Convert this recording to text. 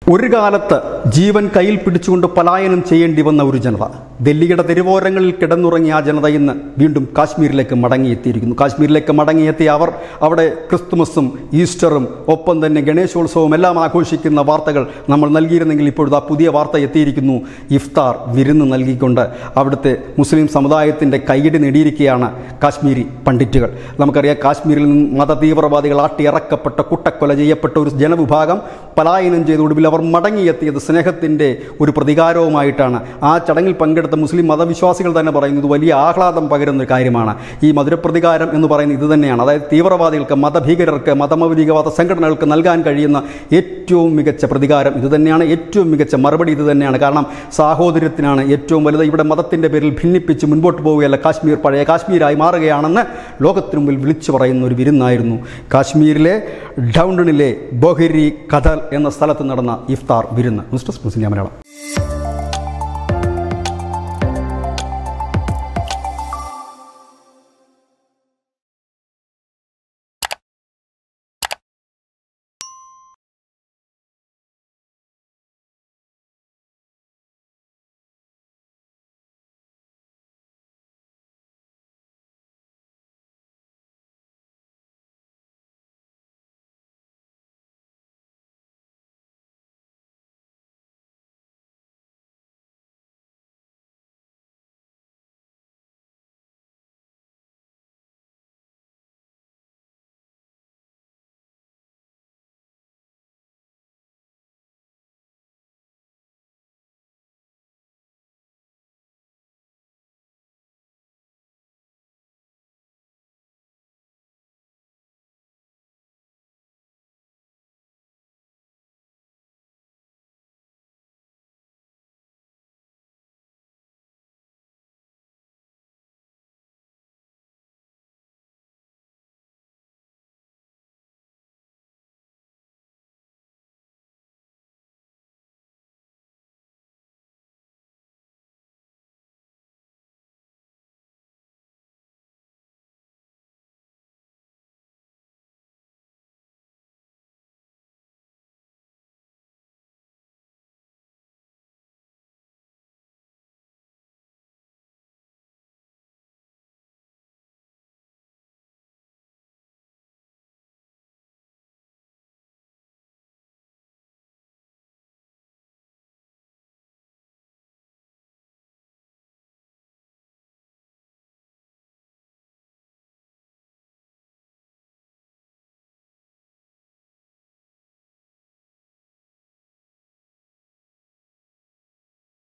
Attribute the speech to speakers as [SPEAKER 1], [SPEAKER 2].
[SPEAKER 1] ഒരു കാലത്ത് ജീവൻ കയ്യിൽ പിടിച്ചുകൊണ്ട് പലായനം ചെയ്യേണ്ടി വന്ന ഒരു ജനത ഡൽഹിയുടെ തെരുവോരങ്ങളിൽ കിടന്നുറങ്ങിയ ആ ജനത ഇന്ന് വീണ്ടും കാശ്മീരിലേക്ക് മടങ്ങിയെത്തിയിരിക്കുന്നു കാശ്മീരിലേക്ക് മടങ്ങിയെത്തിയ അവർ അവിടെ ക്രിസ്തുമസും ഈസ്റ്ററും ഒപ്പം തന്നെ ഗണേശോത്സവവും എല്ലാം ആഘോഷിക്കുന്ന വാർത്തകൾ നമ്മൾ നൽകിയിരുന്നെങ്കിൽ ഇപ്പോഴത്തെ പുതിയ വാർത്ത എത്തിയിരിക്കുന്നു ഇഫ്താർ വിരുന്ന് നൽകിക്കൊണ്ട് അവിടുത്തെ മുസ്ലിം സമുദായത്തിൻ്റെ കൈയടി നേടിയിരിക്കുകയാണ് കാശ്മീരി പണ്ഡിറ്റുകൾ നമുക്കറിയാം കാശ്മീരിൽ നിന്ന് മതതീവ്രവാദികൾ ആട്ടിയിറക്കപ്പെട്ട കുട്ടക്കൊല ചെയ്യപ്പെട്ട ഒരു ജനവിഭാഗം പലായനം ചെയ്ത ഒടുവിൽ അവർ മടങ്ങിയെത്തിയത് സ്നേഹത്തിൻ്റെ ഒരു പ്രതികാരവുമായിട്ടാണ് ആ ചടങ്ങിൽ പങ്കെടുത്ത മുസ്ലിം മതവിശ്വാസികൾ തന്നെ പറയുന്നത് വലിയ ആഹ്ലാദം പകരുന്ന ഒരു കാര്യമാണ് ഈ മധുരപ്രതികാരം എന്ന് പറയുന്നത് ഇത് തന്നെയാണ് അതായത് തീവ്രവാദികൾക്ക് മതഭീകരർക്ക് മതമൗലികവാദ സംഘടനകൾക്ക് നൽകാൻ കഴിയുന്ന ഏറ്റവും മികച്ച പ്രതികാരം ഇത് തന്നെയാണ് ഏറ്റവും മികച്ച മറുപടി ഇത് തന്നെയാണ് കാരണം സാഹോദര്യത്തിനാണ് ഏറ്റവും വലുത് ഇവിടെ മതത്തിൻ്റെ പേരിൽ ഭിന്നിപ്പിച്ച് മുൻപോട്ട് പോവുകയല്ല കാശ്മീർ പഴയ കാശ്മീരായി മാറുകയാണെന്ന് ലോകത്തിനു മുമ്പിൽ വിളിച്ചു പറയുന്ന ഒരു വിരുന്നായിരുന്നു കാശ്മീരിലെ ഡൗണ്ടണിലെ ബൊഹരി കഥൽ എന്ന സ്ഥലത്ത് നടന്ന ഇഫ്താർ വിരുന്ന് news desk news India Malayalam